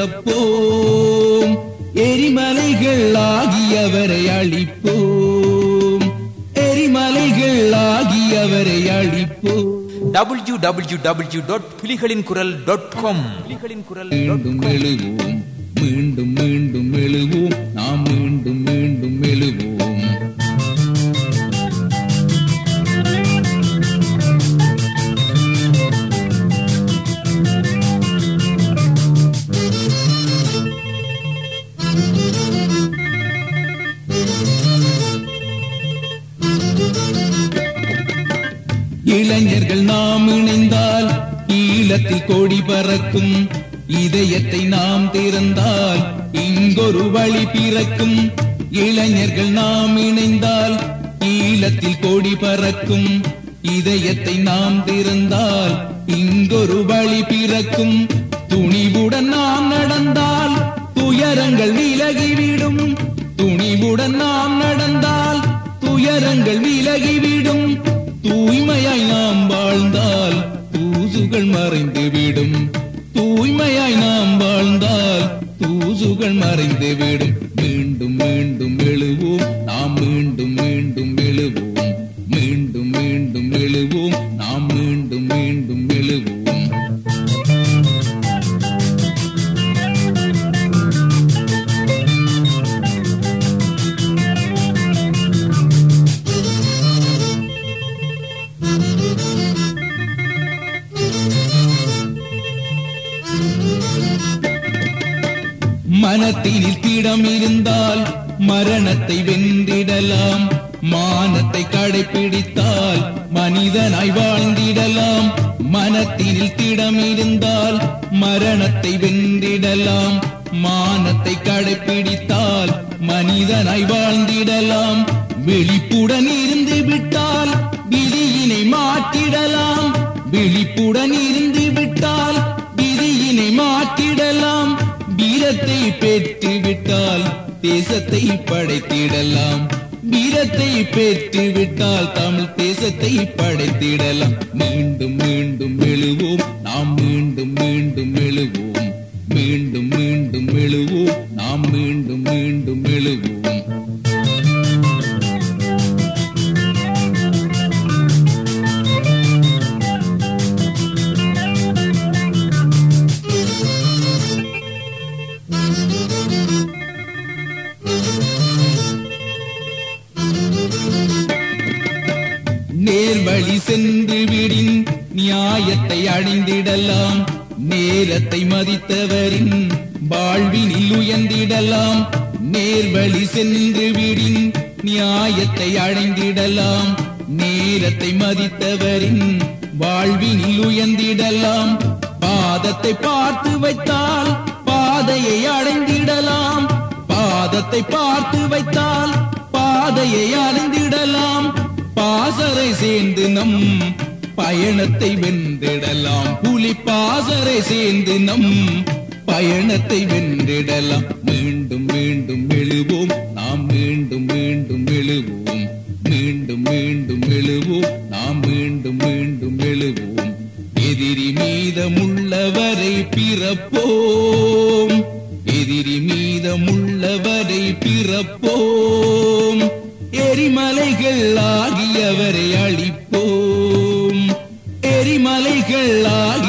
பிறப்போம் எரிமலைகள் ஆகியவரை அழிப்போம் எரிமலைகள் ஆகியவரை அழிப்போம் டபிள்யூ டபிள்யூ டபிள்யூ டாட் புலிகளின் குரல் டாட் காம் புலிகளின் குரல் மீண்டும் எழுவோம் மீண்டும் மீண்டும் எழுவோம் நாம் மீண்டும் மீண்டும் எழுவோம் இளைஞர்கள் நாம் இணைந்தால் ஈழத்தில் கொடி பறக்கும் இதயத்தை நாம் திறந்தால் இங்கொரு வழி பிறக்கும் இளைஞர்கள் நாம் இணைந்தால் ஈழத்தில் கொடி பறக்கும் இதயத்தை நாம் திறந்தால் இங்கொரு வழி பிறக்கும் துணிவுடன் நாம் நடந்தால் துயரங்கள் விலகிவிடும் துணிவுடன் நாம் நடந்தால் துயரங்கள் விலகிவிடும் தூய்மையாய் நாம் வாழ்ந்தால் தூசுகள் மறைந்துவிடும் தூய்மையாய் நாம் வாழ்ந்தால் தூசுகள் மறைந்துவிடும் மீண்டும் மீண்டும் எழுவோம் நாம் மீண்டும் மீண்டும் எழுவோம் மீண்டும் மீண்டும் எழுவோம் நாம் மீண்டும் மீண்டும் எழுவோம் மனத்தினில் திடம் இருந்தால் மரணத்தை வென்றிடலாம் மானத்தை கடைபிடித்தால் மனிதனாய் வாழ்ந்திடலாம் மனத்தினில் திடம் இருந்தால் மரணத்தை வென்றிடலாம் மானத்தை கடைபிடித்தால் மனிதனாய் வாழ்ந்திடலாம் விழிப்புடன் இருந்து விட்டால் விதியினை மாற்றிடலாம் விழிப்புடன் இருந்து விட்டால் விதியினை மாற்றிடலாம் வீரத்தை பெற்று விட்டால் தேசத்தை படைத்திடலாம் வீரத்தை பெற்று விட்டால் தமிழ் தேசத்தை படைத்திடலாம் மீண்டும் மீண்டும் எழுவோம் நாம் மீண்டும் மீண்டும் எழுவோம் மீண்டும் மீண்டும் எழுவோம் நாம் மீண்டும் மீண்டும் எழுவோம் நேர்வழி சென்று விடின் நியாயத்தை அடைந்திடலாம் நேரத்தை மதித்தவரின் வாழ்வினில் உயர்ந்திடலாம் நேர்வழி சென்று விடின் நியாயத்தை அடைந்திடலாம் நேரத்தை மதித்தவரின் வாழ்வினில் உயர்ந்திடலாம் பாதத்தை பார்த்து வைத்தால் பாதையை அடைந்திடலாம் பாதத்தை பார்த்து வைத்தால் பாதையை அடைந்திடலாம் பாசறை சேர்ந்து நம் பயணத்தை வென்றிடலாம் புலி பாசறை சேர்ந்து நம் பயணத்தை வென்றிடலாம் மீண்டும் மீண்டும் எழுவோம் நாம் மீண்டும் மீண்டும் எழுவோம் மீண்டும் மீண்டும் எழுவோம் நாம் மீண்டும் மீண்டும் எழுவோம் எதிரி மீதமுள்ளவரை பிறப்போம் எதிரி மீதமுள்ளவரை பிறப்போம் எரிமலைகள் ஆகியவரை அழிப்போம் எரிமலைகள் ஆகிய